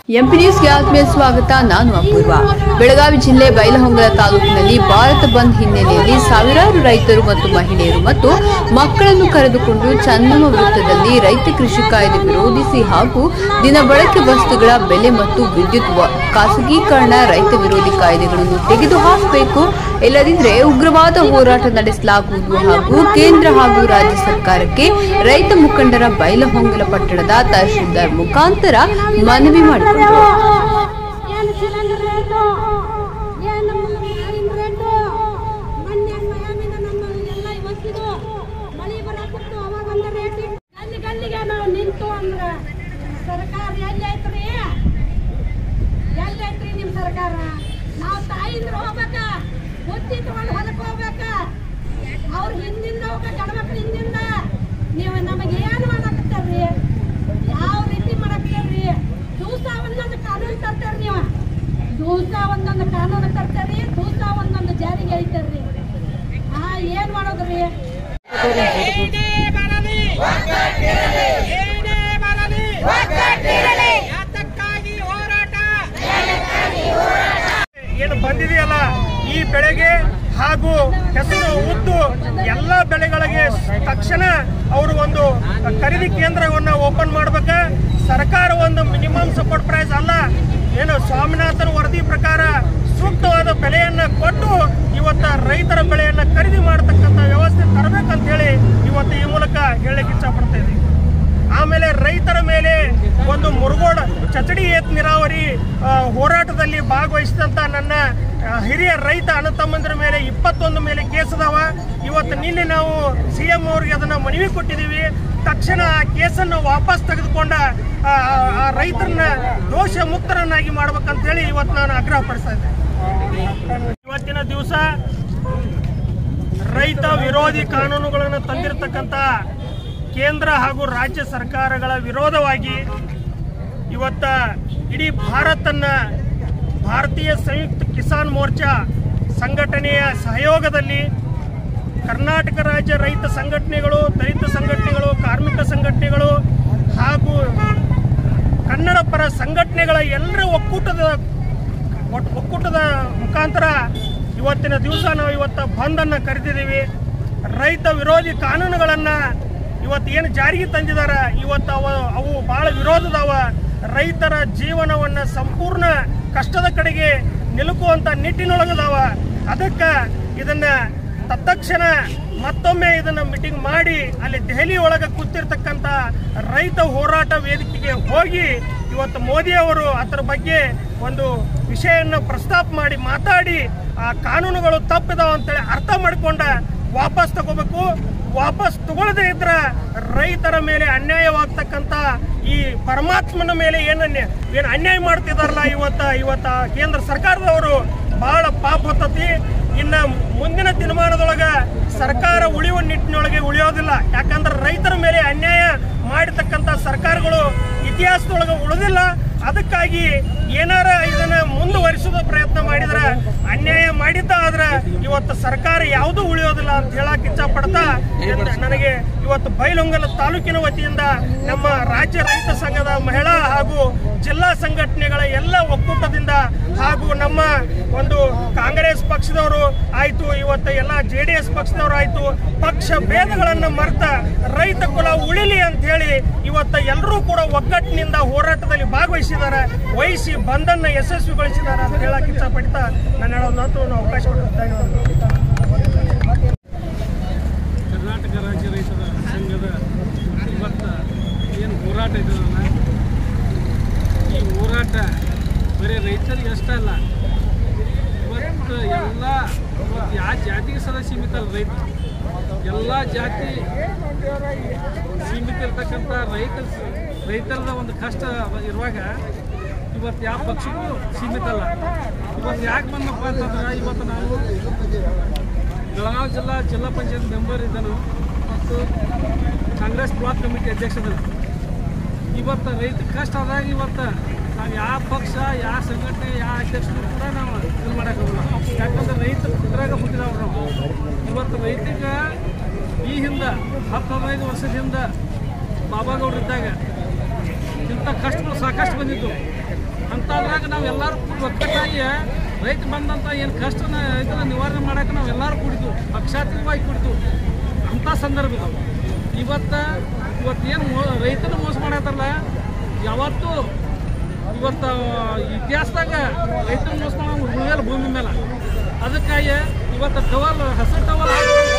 MP ನ್ಯೂಸ್ಗೆ ಆತ್ಮೀಯ ಸ್ವಾಗತ ನಾನು ಅಪೂರ್ವ ಬೆಳಗಾವಿ ಜಿಲ್ಲೆ ಬೈಲಹೊಂಗಲ ತಾಲೂಕಿನಲ್ಲಿ ಭಾರತ ಬಂದ್ ಹಿನ್ನೆಲೆಯಲ್ಲಿ ಸಾವಿರಾರು ರೈತರು ಮತ್ತು ಮಹಿಳೆಯರು ಮತ್ತು ಮಕ್ಕಳನ್ನು ಕರೆದುಕೊಂಡು ಚನ್ನಮ್ಮ ವೃತ್ತದಲ್ಲಿ ರೈತ ಕೃಷಿ ಕಾಯ್ದೆ ವಿರೋಧಿಸಿ ಹಾಗೂ ದಿನಬಳಕೆ ವಸ್ತುಗಳ ಬೆಲೆ ಮತ್ತು ವಿದ್ಯುತ್ ವ- ಖಾಸಗೀಕರಣ ರೈತ ವಿರೋಧಿ ಕಾಯ್ದೆಗಳನ್ನು ತೆಗೆದುಹಾಕಬೇಕು ಇಲ್ಲದಿದ್ದರೆ ಉಗ್ರವಾದ ಹೋರಾಟ ನಡೆಸಲಾಗುವುದು ಹಾಗೂ ಕೇಂದ್ರ ಹಾಗೂ ರಾಜ್ಯ ಸರ್ಕಾರಕ್ಕೆ ರೈತ ಮುಖಂಡರ ಬೈಲಹೊಂಗಲ ಪಟ್ಟಣದ ತಹಶೀಲ್ದಾರ್ ಮುಖಾಂತರ ಮನವಿ ಮಾಡಿಕೊಂಡರು ಏನು ಸಿಲಿಂಡರ್ ರೇಟು ಏನು ಮಾವಿನ ರೇಟು ಮೊನ್ನೆ ಮಯಾಮಿನ ನಮ್ಮ ಎಲ್ಲ ಇವತ್ತಿದು ಮಳಿ ಬರತ್ತಿತ್ತು ಅವಾಗ ಒಂದು ರೇಟ್ ಗಲ್ಲಿ ಗಲ್ಲಿಗೆ ನಾವು ನಿಂತು ಅಂದ್ರೆ ಸರ್ಕಾರ ಎಲ್ಲಿ ಐತ್ರಿ ಎಲ್ಲಿ ಐತ್ರಿ ನಿಮ್ಮ ಸರ್ಕಾರ ನಾವು ತಾಯಿಂದ್ರ ಹೋಗ್ಬೇಕ ಬುದ್ಧಿ ತಗೊಂಡು ಹೊಲಕ್ಕೆ ಹೋಗ್ಬೇಕ ಅವ್ರ ಹಿಂದಿಂದ ಹೋಗ್ಬೇಕು ಗಂಡ್ಮಕ್ಳು ಹಿಂದಿಂದ ನೀವು ನಮಗೆ ಏನು ಮಾಡಾಕತ್ತಾರ್ರಿ ಯಾವ ರೀತಿ ಮಾಡಾಕತ್ತಾರ್ರಿ ದಿವಸ ಒಂದೊಂದು ಕಾನೂನು ತರ್ತಾರ ನೀವು ದಿವಸ ಒಂದೊಂದು ಕಾನೂನು ತರ್ತಾರ್ರಿ ದಿವಸ ಒಂದೊಂದು ಜಾರಿಗೆ ಹೇಳ್ತಾರ್ರಿ ಹಾ ಏನ್ ಮಾಡೋದ್ರಿ ಏನೇ ಬರಲಿ ಏನೇ ಬರಲಿ ಯಾತಕ್ಕಾಗಿ ಹೋರಾಟ ಏನು ಬಂದಿದೆಯಲ್ಲ ಈ ಬೆಳೆಗೆ ಹಾಗೂ ಹೆಸರು ಉದ್ದು ಎಲ್ಲ ಬೆಳೆಗಳಿಗೆ ತಕ್ಷಣ ಅವರು ಒಂದು ಖರೀದಿ ಕೇಂದ್ರವನ್ನು ಓಪನ್ ಮಾಡ್ಬೇಕ ಸರ್ಕಾರ ಒಂದು ಮಿನಿಮಮ್ ಸಪೋರ್ಟ್ ಪ್ರೈಸ್ ಅಲ್ಲ ಏನು ಸ್ವಾಮಿನಾಥನ್ ವರದಿ ಪ್ರಕಾರ ಸೂಕ್ತವಾದ ಬೆಲೆಯನ್ನ ಕೊಟ್ಟು ಇವತ್ತ ರೈತರ ಬೆಳೆಯನ್ನ ಖರೀದಿ ಮಾಡತಕ್ಕಂಥ ವ್ಯವಸ್ಥೆ ತರಬೇಕಂತ ಹೇಳಿ ಇವತ್ತು ಈ ಮೂಲಕ ಹೇಳಲಿಕ್ಕೆ ಇಚ್ಛಪಡ್ತಾ ಇದ್ದೀವಿ ಆಮೇಲೆ ರೈತರ ಮೇಲೆ ಒಂದು ಮುರುಗೋಡ ಚಚಡಿ ಏತ್ ನೀರಾವರಿ ಆ, ಹೋರಾಟದಲ್ಲಿ ಭಾಗವಹಿಸಿದಂತ ನನ್ನ ಆ, ಹಿರಿಯ ರೈತ ಅಣ್ಣ ತಮ್ಮಂದಿರ ಮೇಲೆ ಇಪ್ಪತ್ತೊಂದು ಮೇಲೆ ಕೇಸ್ ಅದಾವ ಇವತ್ತು ನಿನ್ನೆ ನಾವು ಸಿ ಎಂ ಅವರಿಗೆ ಅದನ್ನ ಮನವಿ ಕೊಟ್ಟಿದ್ದೀವಿ ತಕ್ಷಣ ಆ ಕೇಸನ್ನು ವಾಪಸ್ ತೆಗೆದುಕೊಂಡ ಆ, ಆ- ಆ ರೈತರನ್ನ ದೋಷ ಮುಕ್ತರನ್ನಾಗಿ ಮಾಡ್ಬೇಕಂತ ಹೇಳಿ ಇವತ್ತು ನಾನು ಆಗ್ರಹ ಪಡಿಸ್ತಾ ಇದ್ದೇನೆ ಇವತ್ತಿನ ದಿವಸ ರೈತ ವಿರೋಧಿ ಕಾನೂನುಗಳನ್ನು ತಂದಿರತಕ್ಕಂಥ ಕೇಂದ್ರ ಹಾಗೂ ರಾಜ್ಯ ಸರ್ಕಾರಗಳ ವಿರೋಧವಾಗಿ ಇವತ್ತ ಇಡೀ ಭಾರತನ್ನ ಭಾರತೀಯ ಸಂಯುಕ್ತ ಕಿಸಾನ್ ಮೋರ್ಚಾ ಸಂಘಟನೆಯ ಸಹಯೋಗದಲ್ಲಿ ಕರ್ನಾಟಕ ರಾಜ್ಯ ರೈತ ಸಂಘಟನೆಗಳು ದಲಿತ ಸಂಘಟನೆಗಳು ಕಾರ್ಮಿಕ ಸಂಘಟನೆಗಳು ಹಾಗೂ ಕನ್ನಡ ಪರ ಸಂಘಟನೆಗಳ ಎಲ್ಲರ ಒಕ್ಕೂಟದ ಒಟ್- ಒಕ್ಕೂಟದ ಮುಖಾಂತರ ಇವತ್ತಿನ ದಿವಸ ನಾವು ಇವತ್ತು ಬಂದನ್ನು ಕರೆದಿದ್ದೀವಿ ರೈತ ವಿರೋಧಿ ಕಾನೂನುಗಳನ್ನ ಇವತ್ತು ಏನು ಜಾರಿಗೆ ತಂದಿದಾರ ಇವತ್ತು ಅವ ಅವು ಬಹಳ ವಿರೋಧದವ ರೈತರ ಜೀವನವನ್ನ ಸಂಪೂರ್ಣ ಕಷ್ಟದ ಕಡೆಗೆ ನಿಲುಕುವಂತ ನಿಟ್ಟಿನೊಳಗದಾವ ಅದಕ್ಕೆ ಇದನ್ನ ತತ್ಕ್ಷಣ ಮತ್ತೊಮ್ಮೆ ಇದನ್ನ ಮೀಟಿಂಗ್ ಮಾಡಿ ಅಲ್ಲಿ ದೆಹಲಿ ಒಳಗೆ ಕೂತಿರ್ತಕ್ಕಂಥ ರೈತ ಹೋರಾಟ ವೇದಿಕೆಗೆ ಹೋಗಿ ಇವತ್ತು ಮೋದಿ ಅವರು ಅದರ ಬಗ್ಗೆ ಒಂದು ವಿಷಯವನ್ನು ಪ್ರಸ್ತಾಪ ಮಾಡಿ ಮಾತಾಡಿ ಆ ಕಾನೂನುಗಳು ತಪ್ಪಿದಾವ ಅಂತೇಳಿ ಅರ್ಥ ಮಾಡಿಕೊಂಡ ವಾಪಸ್ ತಗೋಬೇಕು ವಾಪಸ್ ತಗೊಳ್ಳದೇ ಇದ್ರ ರೈತರ ಮೇಲೆ ಅನ್ಯಾಯವಾಗ್ತಕ್ಕಂಥ ಈ ಪರಮಾತ್ಮನ ಮೇಲೆ ಏನು ಏನು ಅನ್ಯಾಯ ಮಾಡ್ತಿದಾರಲ್ಲ ಇವತ್ತ ಇವತ್ತ ಕೇಂದ್ರ ಸರ್ಕಾರದವರು ಬಹಳ ಪಾಪ ಹೊತ್ತತಿ ಇನ್ನ ಮುಂದಿನ ದಿನಮಾನದೊಳಗ ಸರ್ಕಾರ ಉಳಿಯುವ ನಿಟ್ಟಿನೊಳಗೆ ಉಳಿಯೋದಿಲ್ಲ ಯಾಕಂದ್ರೆ ರೈತರ ಮೇಲೆ ಅನ್ಯಾಯ ಮಾಡಿರ್ತಕ್ಕಂಥ ಸರ್ಕಾರಗಳು ಇತಿಹಾಸದೊಳಗೆ ಉಳಿದಿಲ್ಲ ಅದಕ್ಕಾಗಿ ಏನಾರ ಇದನ್ನ ಮುಂದುವರಿಸುವ ಪ್ರಯತ್ನ ಮಾಡಿದ್ರೆ ಅನ್ಯಾಯ ಮಾಡಿದ್ದ ಆದ್ರೆ ಇವತ್ತು ಸರ್ಕಾರ ಯಾವುದೂ ಉಳಿಯೋದಿಲ್ಲ ಅಂತ ಹೇಳಕ್ ಇಚ್ಛ ಪಡ್ತಾ ನನಗೆ ಇವತ್ತು ಬೈಲೊಂಗಲ ತಾಲೂಕಿನ ವತಿಯಿಂದ ನಮ್ಮ ರಾಜ್ಯ ರೈತ ಸಂಘದ ಮಹಿಳಾ ಹಾಗೂ ಜಿಲ್ಲಾ ಸಂಘಟನೆಗಳ ಎಲ್ಲ ಒಕ್ಕೂಟದಿಂದ ಹಾಗೂ ನಮ್ಮ ಒಂದು ಕಾಂಗ್ರೆಸ್ ಪಕ್ಷದವರು ಆಯ್ತು ಇವತ್ತು ಎಲ್ಲ ಜೆ ಡಿ ಎಸ್ ಪಕ್ಷದವರು ಆಯ್ತು ಪಕ್ಷ ಭೇದಗಳನ್ನ ಮರೆತ ರೈತ ಕುಲ ಉಳಿಲಿ ಅಂತ ಹೇಳಿ ಇವತ್ತು ಎಲ್ಲರೂ ಕೂಡ ಒಗ್ಗಟ್ಟಿನಿಂದ ಹೋರಾಟದಲ್ಲಿ ಭಾಗವಹಿಸಿದ್ದಾರೆ ವಹಿಸಿ ಬಂದನ್ನ ಯಶಸ್ವಿಗೊಳಿಸಿದ್ದಾರೆ ಅಂತ ಹೇಳಕ್ ಇಷ್ಟಪಡ್ತಾ ನಾನು ಹೇಳೋದು ಮಾತು ಅವಕಾಶ ಕೊಟ್ಟಿದ್ದ ಧನ್ಯವಾದಗಳು ಕರ್ನಾಟಕ ರಾಜ್ಯ ರೈತರ ಸಂಘದ ಇವತ್ತು ಏನು ಹೋರಾಟ ಇದೆಯಲ್ಲ ಈ ಹೋರಾಟ ಬರೀ ರೈತರಿಗೆ ಅಷ್ಟೇ ಅಲ್ಲ ಇವತ್ತು ಎಲ್ಲ ಇವತ್ತು ಯಾವ ಜಾತಿಗೆ ಸದಾ ಸೀಮಿತ ಅಲ್ಲ ರೈತ ಎಲ್ಲ ಜಾತಿ ಸೀಮಿತ ಇರ್ತಕ್ಕಂಥ ರೈತ ರೈತರದ ಒಂದು ಕಷ್ಟ ಇರುವಾಗ ಇವತ್ತು ಯಾವ ಪಕ್ಷಕ್ಕೂ ಸೀಮಿತ ಅಲ್ಲ ಇವತ್ತು ಯಾಕೆ ಬಂದಪ್ಪ ಅಂತಂದ್ರೆ ಇವತ್ತು ನಾವು ಬೆಳಗಾವಿ ಜಿಲ್ಲಾ ಜಿಲ್ಲಾ ಪಂಚಾಯತ್ ಮೆಂಬರ್ ಇದ್ದನು ಮತ್ತು ಕಾಂಗ್ರೆಸ್ ಬ್ಲಾಕ್ ಕಮಿಟಿ ಅಧ್ಯಕ್ಷದನು ಇವತ್ತು ರೈತ ಕಷ್ಟ ಆದಾಗ ಇವತ್ತು ನಾವು ಯಾವ ಪಕ್ಷ ಯಾವ ಸಂಘಟನೆ ಯಾವ ಅಧ್ಯಕ್ಷರು ಕೂಡ ನಾವು ಇದು ಮಾಡೋಕ್ಕಾಗಲ್ಲ ಯಾಕಂದ್ರೆ ರೈತ ಇದ್ರಾಗ ಹುಟ್ಟಿದವ್ರು ನಾವು ಇವತ್ತು ರೈತಗೆ ಈ ಹಿಂದೆ ಹತ್ತು ಹದಿನೈದು ವರ್ಷದ ಹಿಂದೆ ಬಾಬಾಗೌಡ್ರು ಇದ್ದಾಗ ಇಂಥ ಕಷ್ಟಗಳು ಸಾಕಷ್ಟು ಬಂದಿದ್ದು ಅಂತಾದ್ರಾಗ ನಾವು ಎಲ್ಲರೂ ಕೂಡಿ ಒಕ್ಕಟ್ಟಾಗಿ ರೈತ ಬಂದಂಥ ಏನು ಕಷ್ಟನ ಇದನ್ನ ನಿವಾರಣೆ ಮಾಡಕ್ಕೆ ನಾವು ಎಲ್ಲರೂ ಕುಡಿತು ಪಕ್ಷಾತೀತವಾಗಿ ಕುಡಿತು ಅಂಥ ಸಂದರ್ಭ ಇದು ಇವತ್ತು ಇವತ್ತು ಏನು ಮೋ ರೈತನ ಮೋಸ ಮಾಡತ್ತಾರಲ್ಲ ಯಾವತ್ತೂ ಇವತ್ತು ಇತಿಹಾಸದಾಗ ರೈತನ ಮೋಸ ಮಾಡೋ ಉಳಿಯಲ್ಲ ಭೂಮಿ ಮೇಲೆ ಅದಕ್ಕಾಗಿ ಇವತ್ತು ಟವಲ್ ಹಸಿರು ಟವಲ್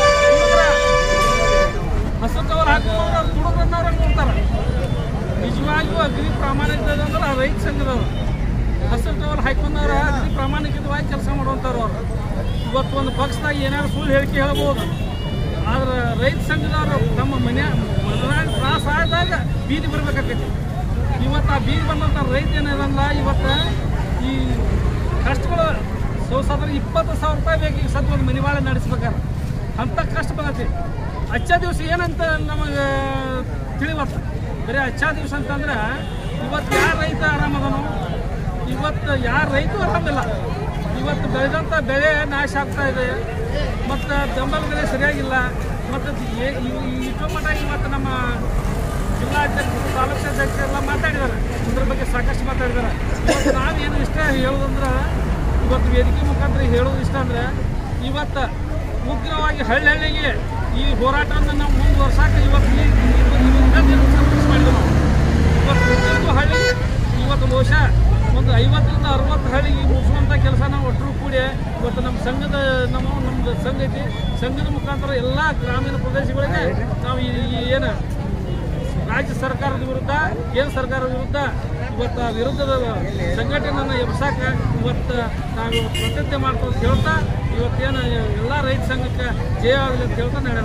ಹಸಿರು ಟವಲ್ ಹಾಕಿಕೊಂಡು ತುಡುಗ್ರನ್ನವ್ರ ನೋಡ್ತಾರೆ ನಿಜವಾಗಿಯೂ ಅಗ್ರಿ ಪ್ರಾಮಾಣಿಕತೆ ಅಂದ್ರೆ ಆ ರೈತ ಸಂಘದವ್ರು ಹಸಿರು ಟವಲ್ ಹಾಕೊಂಡವ್ರ ಅಗ್ರಿ ಪ್ರಾಮಾಣಿಕವಾಗಿ ಕೆಲಸ ಮಾಡುವಂಥವ್ರು ಅವರು ಇವತ್ತು ಒಂದು ಪಕ್ಷದಾಗ ಏನಾದ್ರು ಸುಳ್ಳು ಹೇಳಿಕೆ ಹೇಳ್ಬೋದು ಆದ್ರೆ ರೈತ ಸಂಘದವರು ನಮ್ಮ ಮನೆ ಮನೆಯಾಗ ತ್ರಾಸ ಆದಾಗ ಬೀದಿ ಬರ್ಬೇಕಾಕೈತಿ ಇವತ್ತು ಆ ಬೀದಿ ಬಂದಂಥ ರೈತ ಏನಿರಲ್ಲ ಇವತ್ತು ಈ ಕಷ್ಟಗಳು ಸೌಸಾದ್ರೆ ಇಪ್ಪತ್ತು ಸಾವಿರ ರೂಪಾಯಿ ಬೇಕು ಈಗ ಸದ್ಯ ಒಂದು ಮನೆ ಬಾಳೆ ನಡೆಸ್ಬೇಕಾರೆ ಅಂಥ ಕಷ್ಟ ಬಂದೈತಿ ಹಚ್ಚ ದಿವಸ ಏನಂತ ನಮಗೆ ತಿಳಿವತ್ತ ಬರೀ ಹಚ್ಚ ದಿವಸ ಅಂತಂದ್ರೆ ಇವತ್ತು ಯಾರು ರೈತ ಆರಾಮದನು ಇವತ್ತು ಯಾರು ರೈತರು ಆರಾಮಿಲ್ಲ ಇವತ್ತು ಬೆಳೆದಂಥ ಬೆಳೆ ನಾಶ ಆಗ್ತಾ ಇದೆ ಮತ್ತು ಬೆಂಬಲ ಬೆಲೆ ಸರಿಯಾಗಿಲ್ಲ ಮತ್ತು ಇಷ್ಟೋ ಮಟ್ಟ ಇವತ್ತು ನಮ್ಮ ಜಿಲ್ಲಾಧ್ಯಕ್ಷರು ತಾಲೂಕು ಅಧ್ಯಕ್ಷರು ಎಲ್ಲ ಮಾತಾಡಿದ್ದಾರೆ ಇದ್ರ ಬಗ್ಗೆ ಸಾಕಷ್ಟು ಮಾತಾಡಿದ್ದಾರೆ ಇವತ್ತು ನಾವೇನು ಇಷ್ಟ ಹೇಳೋದಂದ್ರೆ ಇವತ್ತು ವೇದಿಕೆ ಮುಖಾಂತರ ಹೇಳೋದು ಇಷ್ಟ ಅಂದರೆ ಇವತ್ತು ಉಗ್ರವಾಗಿ ಹಳ್ಳಿ ಹಳ್ಳಿಗೆ ಈ ಹೋರಾಟವನ್ನು ನಾವು ಮುಂದುವರ್ಸಕ್ಕೆ ಇವತ್ತು ಈ- ಇದರಿಂದ ಸಂತೋಷ ಮಾಡಿದ್ವಿ ನಾವು ಇವತ್ತು ಪ್ರತಿಯೊಂದು ಹಳ್ಳಿ ಇವತ್ತು ಬಹುಶಃ ಒಂದು ಐವತ್ತರಿಂದ ಅರವತ್ತು ಹಳ್ಳಿಗೆ ಮುಗಿಸುವಂಥ ಕೆಲಸ ನಾವು ಒಟ್ಟರು ಕೂಡಿ ಇವತ್ತು ನಮ್ಮ ಸಂಘದ ನಮ್ಮ ನಮ್ಮದು ಸಂಘ ಐತಿ ಸಂಘದ ಮುಖಾಂತರ ಎಲ್ಲ ಗ್ರಾಮೀಣ ಪ್ರದೇಶಗಳಿಗೆ ನಾವು ಈ ಈ ಏನು ರಾಜ್ಯ ಸರ್ಕಾರದ ವಿರುದ್ಧ ಕೇಂದ್ರ ಸರ್ಕಾರದ ವಿರುದ್ಧ ಇವತ್ತು ಆ ವಿರುದ್ಧದ ಸಂಘಟನೆಯನ್ನು ಎಬ್ಸಾಕ ಇವತ್ತು ನಾವು ಇವತ್ತು ಪ್ರತಿಜ್ಞೆ ಮಾಡ್ತಾ ಅಂತ ಹೇಳ್ತಾ ಇವತ್ತೇನು ಎಲ್ಲ ರೈತ ಸಂಘಕ್ಕೆ ಜಯ ಆಗಲಿ ಅಂತ ಹೇಳ್ತಾ ನಡೆಯೋಣ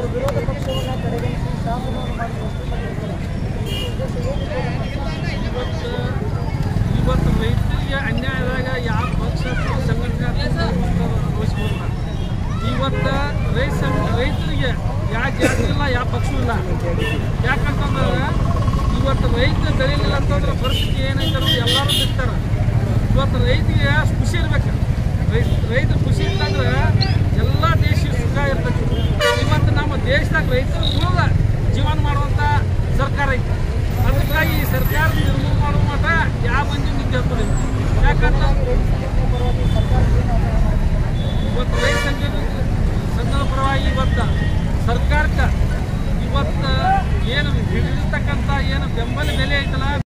ಇವತ್ತು ಇವತ್ತು ರೈತರಿಗೆ ಅನ್ಯಾಯದಾಗ ಯಾವ ಪಕ್ಷ ಸಂಘಟನೆ ವಹಿಸ್ಬೋದಿಲ್ಲ ಇವತ್ತು ರೈತ ಸಂಘ ರೈತರಿಗೆ ಯಾವ ಜಾತಿ ಇಲ್ಲ ಯಾವ ಪಕ್ಷವೂ ಇಲ್ಲ ಯಾಕಂತಂದ್ರೆ ಇವತ್ತು ರೈತ ಬೆಳೀಲಿಲ್ಲ ಅಂತಂದ್ರೆ ಪರಿಸ್ಥಿತಿ ಏನೈತೆ ಅನ್ನೋದು ಎಲ್ಲರೂ ಬಿಡ್ತಾರೆ ಇವತ್ತು ರೈತಿಗೆ ಖುಷಿ ಇರ್ಬೇಕು ರೈತ ರೈತ ಖುಷಿ ಇತ್ತಂದ್ರೆ ಎಲ್ಲ ದೇಶ ಸುಖ ಇರ್ತೈತಿ ಇವತ್ತು ನಮ್ಮ ದೇಶದಾಗ ರೈತರು ಮೂಲದ ಜೀವನ ಮಾಡುವಂಥ ಸರ್ಕಾರ ಐತಿ ಅದಕ್ಕಾಗಿ ಈ ಸರ್ಕಾರ ನಿರ್ಮೂಲ ಮಾಡುವ ಮಟ್ಟ ಯಾವ ಮಂದಿ ನಿಂತಿರ್ತದೆ ಯಾಕಂತ ಇವತ್ತು ರೈತ ಸಂಘದ ಸಂಘದ ಪರವಾಗಿ ಇವತ್ತು ಸರ್ಕಾರಕ್ಕೆ ಇವತ್ತು ಏನು ಹಿಡಿದಿರ್ತಕ್ಕಂಥ ಏನು ಬೆಂಬಲ ಬೆಲೆ ಐತಲ್ಲ